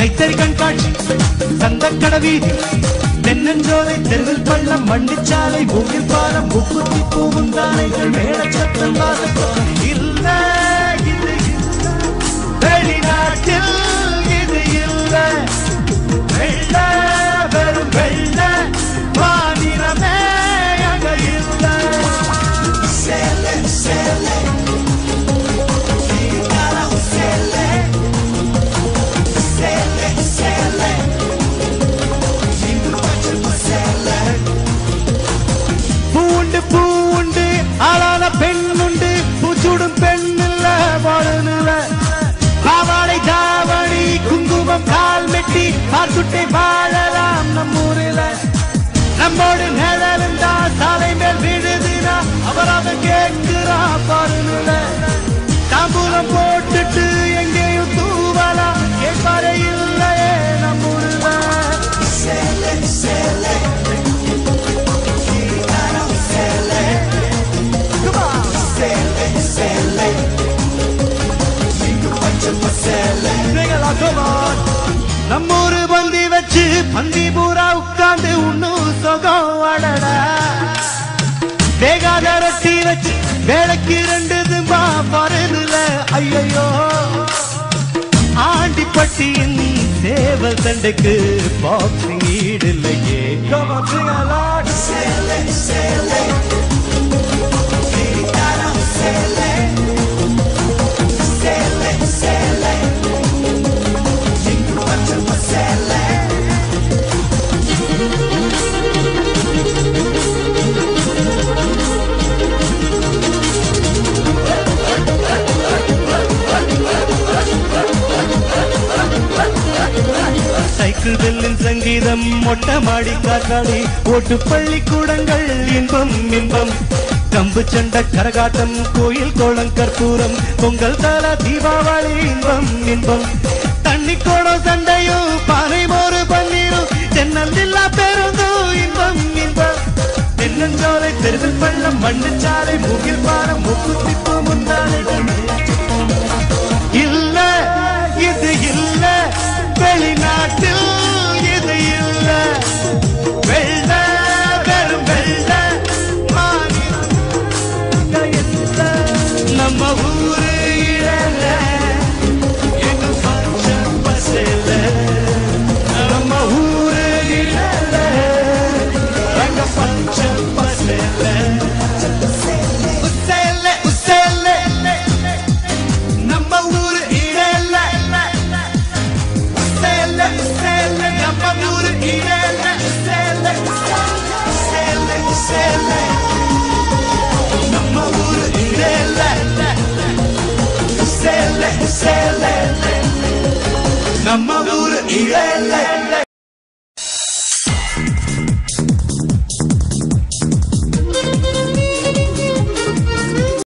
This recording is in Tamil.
கைத்தறி கண்காட்சி சந்தக்கட வீதி தென்னஞ்சோலை தெருவில் பள்ளம் மண்டிச்சாலை மூங்கில் பாலம் முக்குத்தி பூமுந்தானைகள் மேலச்சத்தம் வாசத்தோம் இல்ல இது இல்ல வெளிநாட்டில் இது இல்ல வெள்ள வெறும் வெள்ள மாநிலமே அங்க இல்ல சேலை சேலை நீதானம் சேலை சேலை சேலை பூண்டு பூண்டு ஆளான பெண்ணுண்டு பூச்சுடும் பெண் இல்ல வாழனில்ல பாவாடை தாவணி குங்குமம் கால் மெட்டி பார்த்துட்டே வாழலாம் நம்மூரில நம்மோடு நிழலுந்தா சாலை மேல் விழுதுனா அவர் அவன் கேட்கிறா பாருனுல தாம்பூலம் போட்டுட்டு எங்கேயும் தூவலாம் கேட்பாரே இல்லையே நம்மூரில சேலை சேலை நம்மூரு பந்தி வச்சு பந்தி பூரா உட்கார்ந்து உண்ணும் சுகம் அடடா வேகாத ரொட்டி வச்சு வேலைக்கு ரெண்டு தும்பா பருதுல ஐயோ ஆண்டிப்பட்டியின் சேவல் தண்டுக்கு பாக்ஸிங் ஈடில்லையே Come on, sing along. சேலை சேலை நீதானம் சேலை சேலை சேலை இங்கு பச்சை சேலை சைக்கிள் பெல்லின் சங்கீதம் மொட்டை மாடி காற்றாடி ஓட்டு பள்ளி கூடங்கள் இன்பம் இன்பம் கம்பு சண்ட கரகாட்டம் கோயில் கோலம் கற்பூரம் பொங்கல் தல தீபாவளி இன்பம் இன்பம் தண்ணி கோடம் சண்டையும் பானை மோறு பன்னீரும் தென்னல் இல்லா பேருந்தும் இன்பம் இன்பம் தென்னஞ்சோலை தெருவில் பள்ளம் மண்ணுச்சாலை மூங்கில் பாலம் முக்குத்திப்பு முந்தானைகள் இல்ல இது இல்ல வெளிநாட்டில் இது இல்ல வெள்ள வெறும் வெள்ள மாநிலம் இங்க இல்ல. நம்ம ஊரு இழல எங்க பஞ்சம் பசல நம்ம ஊரு இழல எங்க பஞ்சம் பசல உசேல உசேல நம்ம ஊரு இடல சேல சேல நம்ம ஊரு இடல சேல சேல சேல நம்ம ஊரு இடல சேல சேல நம்ம ஊரு இடல